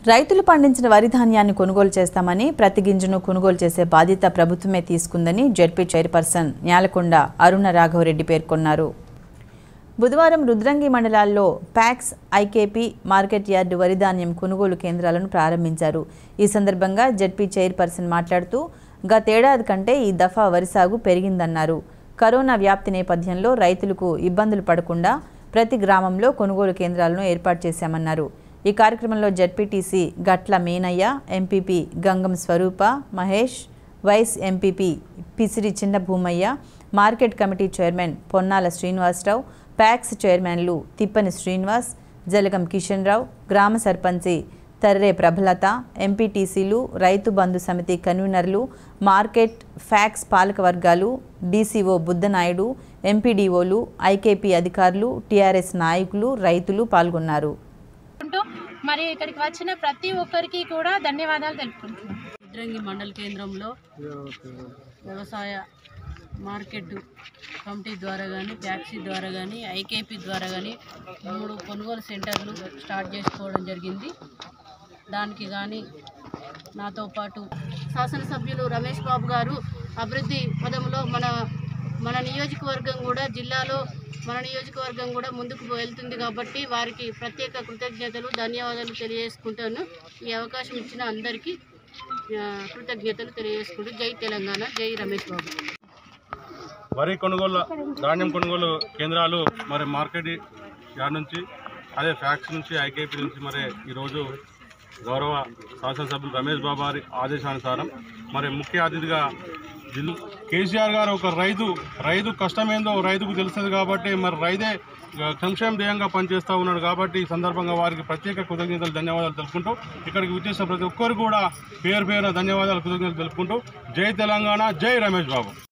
రైతులు పండించిన వరి ధాన్యాన్ని కొనుగోలు చేస్తామని ప్రతి గింజను కొనుగోలు చేసే బాధ్యత ప్రభుత్వమే తీసుకుందని జడ్పీ చైర్పర్సన్ న్యాలకొండ అరుణ రాఘవరెడ్డి పేర్కొన్నారు బుధవారం రుద్రంగి మండలాల్లో ప్యాక్స్ ఐకేపీ మార్కెట్ యార్డు వరి ధాన్యం కొనుగోలు కేంద్రాలను ప్రారంభించారు ఈ సందర్భంగా జడ్పీ చైర్పర్సన్ మాట్లాడుతూ గతేడాది కంటే ఈ దఫా వరి సాగు పెరిగిందన్నారు కరోనా వ్యాప్తి నేపథ్యంలో రైతులకు ఇబ్బందులు పడకుండా ప్రతి గ్రామంలో కొనుగోలు కేంద్రాలను ఏర్పాటు చేశామన్నారు ఈ కార్యక్రమంలో ZPTC Gatla Meenaiah MPP Gangam Swarupa Mahesh vice MPP Pisiri Chinna Bhumaiah market committee chairman Ponnala Srinivasarao PACS చైర్మన్లు తిప్పని శ్రీనివాస్ జలగం కిషన్ రావు గ్రామ సర్పంచి తర్రే ప్రభలత ఎంపీటీసీలు రైతు బంధు సమితి కన్వీనర్లు మార్కెట్ ఫ్యాక్స్ పాలక వర్గాలు డీసీఓ బుద్ధనాయుడు ఎంపీడీఓలు ఐకేపీ అధికారులు టీఆర్ఎస్ నాయకులు రైతులు పాల్గొన్నారు అంటూ మరి ఇక్కడికి వచ్చిన ప్రతి ఒక్కరికి కూడా ధన్యవాదాలు తెలుపుకుంటున్నాను రుద్రంగి మండల కేంద్రంలో వ్యవసాయ మార్కెట్ కమిటీ ద్వారా కానీ ట్యాక్సీ ద్వారా కానీ ఐకేపీ ద్వారా కానీ మూడు కొనుగోలు సెంటర్లు స్టార్ట్ చేసుకోవడం జరిగింది దానికి కానీ నాతో పాటు శాసనసభ్యులు రమేష్ బాబు గారు అభివృద్ధి పదంలో మన మన నియోజకవర్గం కూడా జిల్లాలో మన నియోజకవర్గం కూడా ముందుకు వెళ్తుంది కాబట్టి వారికి ప్రత్యేక కృతజ్ఞతలు ధన్యవాదాలు తెలియజేసుకుంటాను ఈ అవకాశం ఇచ్చిన అందరికీ ఆ, కృతజ్ఞతలు తెలియజేసుకుంటూ జై తెలంగాణ జై రమేష్ బాబు వరి కొనుగోలు ధాన్యం కొనుగోలు కేంద్రాలు మరి మార్కెట్ యార్డ్ నుంచి అదే ఫ్యాక్స్ నుంచి ఐకేపీ నుంచి మరి ఈరోజు గౌరవ శాసనసభ్యులు రమేష్ బాబు గారి ఆదేశానుసారం మరి ముఖ్య అతిథిగా జిల్లా కేసీఆర్ గారు ఒక రైతు రైతు కష్టమేందో రైతుకు తెలుస్తుంది కాబట్టి మరి రైతే ఆ, సంక్షేమ ధ్యేయంగా పనిచేస్తూ ఉన్నాడు కాబట్టి ఈ సందర్భంగా వారికి ప్రత్యేక కృతజ్ఞతలు ధన్యవాదాలు తెలుపుకుంటూ ఇక్కడికి వచ్చేసిన ప్రతి ఒక్కరు కూడా పేరు పేరు ధన్యవాదాలు కృతజ్ఞతలు తెలుపుకుంటూ జై తెలంగాణ జై రమేష్ బాబు